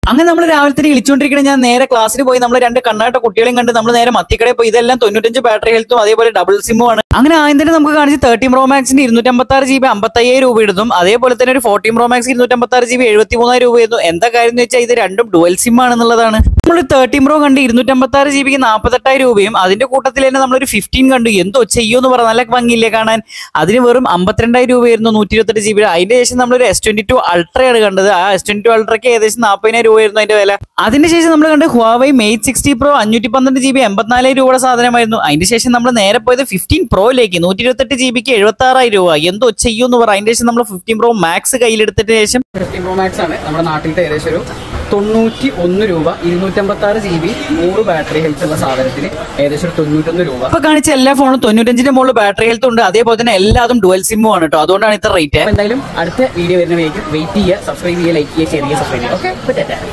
അങ്ങനെ നമ്മൾ രാവിലെ തന്നെ ഇളിച്ചുകൊണ്ടിരിക്കണ ഞാൻ നേരെ ക്ലാസ്സിൽ പോയി നമ്മൾ രണ്ട് കണ്ണാട്ട കുട്ടികളെയും കണ്ട് നമ്മൾ നേരെ മത്തിക്കടയിൽ പോയി ഇതെല്ലാം തൊണ്ണൂറ്റഞ്ച് ബാറ്ററി ഹെൽത്തും അതേപോലെ ഡബിൾ സിമ്മും ആണ് അങ്ങനെ ആദ്യം തന്നെ നമുക്ക് കാണിച്ച് തേർട്ടി പ്രോ മാക്സിന്റെ ഇരുന്നൂറ്റമ്പത്തി ആറ് ജി ബി അമ്പത്തയ്യായിരം രൂപ ഇടുന്നു അതേപോലെ തന്നെ ഒരു ഫോർട്ടി പ്രോ മാക്സ് ഇരുന്നൂറ്റമ്പത്തി ആറ് ജി ബി എഴുപത്തി മൂന്നായിരം രൂപ ആയിരുന്നു എന്താ കാര്യം എന്ന് വെച്ചാൽ ഇത് രണ്ടും ഡുവൽ സിം ആണെന്നുള്ളതാണ് നമ്മൾ തേർട്ടി പ്രോ കണ്ട് ഇരുന്നൂറ്റമ്പത്തി ആറ് ജി ബിക്ക് നാൽപ്പത്തെട്ടായിരം രൂപയും അതിന്റെ കൂട്ടത്തിൽ തന്നെ നമ്മളൊരു ഫിഫ്റ്റീൻ കണ്ടു എന്തോ ചെയ്യുമെന്ന് പറഞ്ഞ നല്ല ഭംഗിയില്ലേ കാണാൻ അതിന് വെറും അമ്പത്തിരണ്ടായിരം രൂപയായിരുന്നു നൂറ്റി ഇരുപത്തെട്ട് ജി ബി അതിന്റെ ശേഷം നമ്മളൊരു എസ് ട്വന്റി ടു അൾട്രയാണ് കണ്ടത് ആ എസ് ട്വന്റി ടു അൾട്രയ്ക്ക് ഏകദേശം നാൽപ്പതിനായിരം രൂപയായിരുന്നു അതിന്റെ വില അതിനുശേഷം നമ്മൾ കണ്ട് ഹുവാവൈ മെയ്റ്റ് സിക്സ്റ്റി പ്രോ അഞ്ഞൂറ്റി പന്ത്രണ്ട് ജി ബി എൺപത്തിനാലായിരം രൂപയുടെ സാധനമായിരുന്നു അതിന്റെ ശേഷം നമ്മൾ നേരെ പോയത് ഫിഫ്റ്റീൻ പ്രോയിലേക്ക് നൂറ്റി ഇരുപത്തെട്ട് ജി ബിക്ക് എഴുപത്തി ആറായിരം രൂപ എന്തോ ചെയ്യുമെന്ന് പറ അതിന്റെ ശേഷം നമ്മൾ ഫിഫ്റ്റീൻ പ്രോ മാക്സ് കയ്യിലെടുത്തതിന് ശേഷം ഫിഫ്റ്റീൻ പ്രോ മാക്സ് ആണ് നമ്മുടെ നാട്ടിലത്തെ ഏകദേശം ഒരു തൊണ്ണൂറ്റി ഒന്ന് രൂപ ഇരുന്നൂറ്റമ്പത്തി ആറ് ജി ബി നൂറ് ബാറ്ററി ഹെൽത്ത് ഉള്ള സാധനത്തിന് ഏകദേശം ഒരു തൊണ്ണൂറ്റൊന്ന് രൂപ ഇപ്പൊ കാണിച്ച എല്ലാ ഫോണും തൊണ്ണൂറ്റഞ്ചിന്റെ മുകളിൽ ബാറ്ററി ഹെൽത്ത് ഉണ്ട് അതേപോലെ തന്നെ എല്ലാതും ഡുവൽ സിമ്മും ആണ് കേട്ടോ അതുകൊണ്ടാണ് ഇത്ര റേറ്റ് അപ്പൊ എന്തായാലും അടുത്ത വീഡിയോ വരുന്ന വേഗം വെയിറ്റ് ചെയ്യുക സബ്സ്ക്രൈബ് ചെയ്യുക ലൈക്ക് ചെയ്യുക ഷെയർ ചെയ്യുക സബ്സ്ക്രൈബ് ചെയ്യുക ഓക്കെ